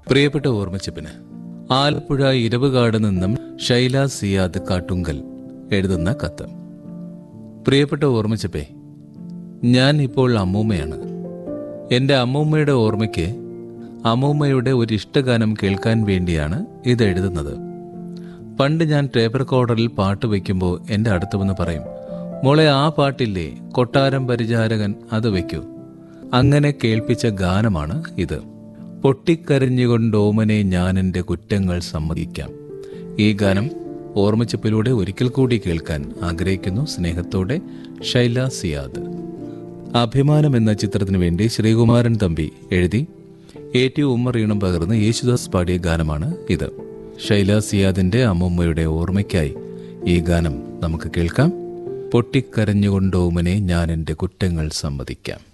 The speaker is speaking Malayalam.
പ്രിയപ്പെട്ട ഓർമ്മച്ചപ്പിന് ആലപ്പുഴ ഇരവുകാട് നിന്നും ഷൈല സിയാദ് കാട്ടുങ്കൽ എഴുതുന്ന കത്ത് പ്രിയപ്പെട്ട ഓർമ്മച്ചപ്പേ ഞാൻ ഇപ്പോൾ അമ്മൂമ്മയാണ് എൻ്റെ അമ്മൂമ്മയുടെ ഓർമ്മയ്ക്ക് അമ്മൂമ്മയുടെ ഒരു ഇഷ്ടഗാനം കേൾക്കാൻ വേണ്ടിയാണ് ഇത് എഴുതുന്നത് പണ്ട് ഞാൻ ടേപ്പ് റെക്കോർഡറിൽ പാട്ട് വയ്ക്കുമ്പോൾ എൻ്റെ അടുത്ത് വന്ന് പറയും മോളെ ആ പാട്ടില്ലേ കൊട്ടാരം പരിചാരകൻ അത് വയ്ക്കൂ അങ്ങനെ കേൾപ്പിച്ച ഗാനമാണ് ഇത് പൊട്ടിക്കരഞ്ഞുകൊണ്ട് ഓമനെ ഞാൻ എൻ്റെ കുറ്റങ്ങൾ സമ്മതിക്കാം ഈ ഗാനം ഓർമ്മച്ചപ്പിലൂടെ ഒരിക്കൽ കൂടി കേൾക്കാൻ ആഗ്രഹിക്കുന്നു സ്നേഹത്തോടെ ഷൈല സിയാദ് അഭിമാനം എന്ന ചിത്രത്തിനു വേണ്ടി ശ്രീകുമാരൻ തമ്പി എഴുതി എ ടി ഉമ്മർ ഈണം പകർന്ന് യേശുദാസ് പാടിയ ഗാനമാണ് ഇത് ഷൈല സിയാദിന്റെ അമ്മൂമ്മയുടെ ഓർമ്മയ്ക്കായി ഈ ഗാനം നമുക്ക് കേൾക്കാം പൊട്ടിക്കരഞ്ഞുകൊണ്ട് ഓമനെ ഞാൻ എൻ്റെ കുറ്റങ്ങൾ സമ്മതിക്കാം